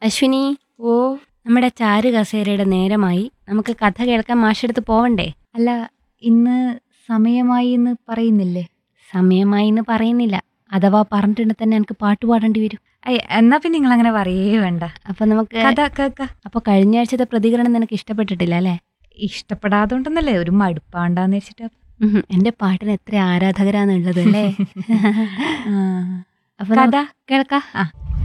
അശ്വിനി ഓ നമ്മുടെ ചാരു കസേരയുടെ നേരമായി നമുക്ക് കഥ കേൾക്കാൻ മാഷെടുത്ത് പോവണ്ടേ അല്ല ഇന്ന് സമയമായി എന്ന് പറയുന്നില്ലേ സമയമായി എന്ന് പറയുന്നില്ല അഥവാ പറഞ്ഞിട്ടുണ്ടെ തന്നെ എനിക്ക് പാട്ട് പാടേണ്ടി വരും ഐ എന്നാ പിന്നെ നിങ്ങൾ അങ്ങനെ പറയേ വേണ്ട അപ്പൊ നമുക്ക് കഥ കേക്ക അപ്പൊ കഴിഞ്ഞ ആഴ്ചത്തെ പ്രതികരണം നിനക്ക് ഇഷ്ടപ്പെട്ടിട്ടില്ല അല്ലേ ഇഷ്ടപ്പെടാത്തോണ്ടെന്നല്ലേ ഒരു മടുപ്പാണ്ടാന്ന് വെച്ചിട്ട് ഉഹും, എന്റെ പാട്ടിന് എത്ര ആരാധകരാന്നുള്ളത് അല്ലേ അപ്പൊ കഥ നമുക്ക് കേൾക്കാം ആ.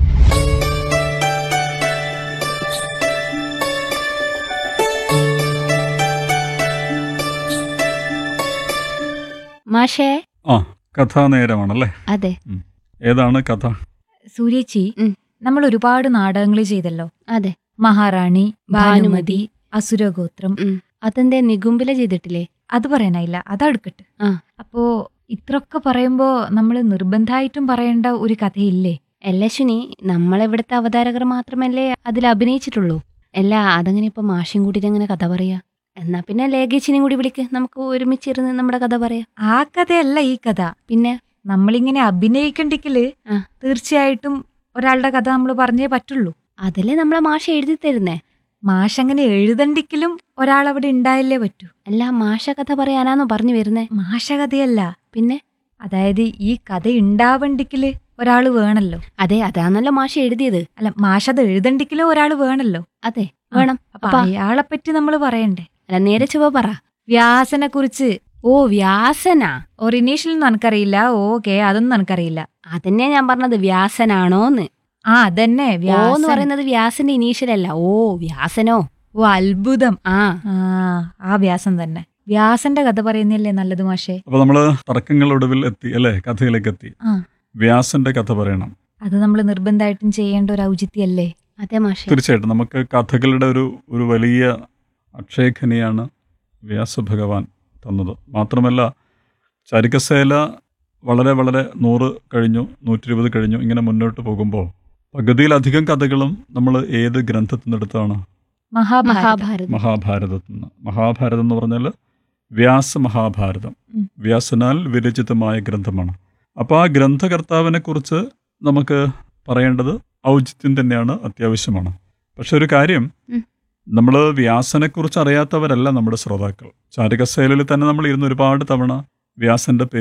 മാഷേ ആ കഥാനേരമാണല്ലേ അതെ ഏതാണ് കഥ സൂര്യേച്ചി ഉം. നമ്മൾ ഒരുപാട് നാടകങ്ങൾ ചെയ്തല്ലോ അതെ മഹാറാണി ഭാനുമതി. ഭാനുമതി അസുരഗോത്രം ഉം. അതെന്തേ നികുംബില ചെയ്തിട്ടില്ലേ അത് പറയാനായില്ല അതെടുക്കട്ടെ ആ. അപ്പോ ഇത്രയൊക്കെ പറയുമ്പോ നമ്മൾ നിർബന്ധമായിട്ടും പറയേണ്ട ഒരു കഥയില്ലേ അല്ല അശ്വിനി നമ്മളിവിടുത്തെ അവതാരകർ മാത്രമല്ലേ അതിൽ അഭിനയിച്ചിട്ടുള്ളൂ അല്ല അതങ്ങനെ ഇപ്പൊ മാഷും കൂട്ടിട്ട് എങ്ങനെ കഥ പറയാ എന്നാ പിന്നെ ലേഖേച്ചിനെയും കൂടി വിളിക്ക് നമുക്ക് ഒരുമിച്ചിരുന്ന് നമ്മുടെ കഥ പറയാം ആ കഥയല്ല ഈ കഥ പിന്നെ നമ്മളിങ്ങനെ അഭിനയിക്കണ്ടെങ്കില് ആ. തീർച്ചയായിട്ടും ഒരാളുടെ കഥ നമ്മൾ പറഞ്ഞേ പറ്റുള്ളൂ അതല്ലേ നമ്മളെ മാഷ എഴുതി തരുന്നേ മാഷ് അങ്ങനെ എഴുതണ്ടെങ്കിലും ഒരാൾ അവിടെ ഉണ്ടായല്ലേ പറ്റൂ അല്ല മാഷ കഥ പറയാനാന്നോ പറഞ്ഞു വരുന്നേ മാഷ കഥയല്ല പിന്നെ അതായത് ഈ കഥ ഉണ്ടാവണ്ടെങ്കില് ഒരാൾ വേണല്ലോ അതെ അതാണല്ലോ മാഷ എഴുതിയത് അല്ല മാഷ് അത് എഴുതണ്ടെങ്കിലും ഒരാൾ വേണല്ലോ അതെ വേണം അപ്പൊ അപ്പൊ- അയാളെ പറ്റി നമ്മൾ പറയണ്ടേ അല്ല നേരെ ചുവ പറ വ്യാസനെ കുറിച്ച് ഓ വ്യാസനാ ഒരു ഇനീഷ്യൽ എനിക്കറിയില്ല ഓക്കെ അതൊന്നും എനിക്കറിയില്ല അതന്നെ ഞാൻ പറഞ്ഞത് വ്യാസനാണോന്ന് ആ അതന്നെ ഓ എന്ന് വ്യാസൻ പറയുന്നത് വ്യാസന്റെ ഇനീഷ്യൽ അല്ല ഓ വ്യാസനോ ഓ അത്ഭുതം ആ ആ ആ വ്യാസൻ തന്നെ വ്യാസന്റെ കഥ പറയുന്നില്ലേ നല്ലത് മാഷേ അപ്പൊ നമ്മള് തർക്കങ്ങളൊടുവിൽ എത്തി അല്ലേ കഥയിലേക്ക് എത്തി ആ. വ്യാസന്റെ കഥ പറയണം അത് നമ്മൾ നിർബന്ധമായിട്ടും ചെയ്യേണ്ട ഒരു ഔചിത്യല്ലേ അതെ മാഷെ തീർച്ചയായിട്ടും നമുക്ക് കഥകളുടെ ഒരു ഒരു വലിയ അക്ഷയഖനിയാണ് വ്യാസഭഗവാൻ തന്നത് മാത്രമല്ല ചരികസേല വളരെ വളരെ നൂറ് കഴിഞ്ഞു നൂറ്റി ഇരുപത് കഴിഞ്ഞു ഇങ്ങനെ മുന്നോട്ട് പോകുമ്പോൾ പകുതിയിലധികം കഥകളും നമ്മൾ ഏത് ഗ്രന്ഥത്തിൽ നിന്നെടുത്താണ് മഹാഭാരതം മഹാഭാരതം മഹാഭാരതത്തിൽ നിന്ന് മഹാഭാരതം എന്ന് പറഞ്ഞാൽ വ്യാസമഹാഭാരതം ഉം. വ്യാസനാൽ വിരചിതമായ ഗ്രന്ഥമാണ് അപ്പോൾ ആ ഗ്രന്ഥകർത്താവിനെ കുറിച്ച് നമുക്ക് പറയേണ്ടത് ഔചിത്യം തന്നെയാണ് അത്യാവശ്യമാണ് പക്ഷെ ഒരു കാര്യം ഉം. നമ്മൾ വ്യാസനെക്കുറിച്ച് അറിയാത്തവരല്ല നമ്മുടെ ശ്രോതാക്കൾ ചാരികസേലയിൽ തന്നെ നമ്മൾ ഇരുന്ന് ഒരുപാട് തവണ വ്യാസന്റെ പേര്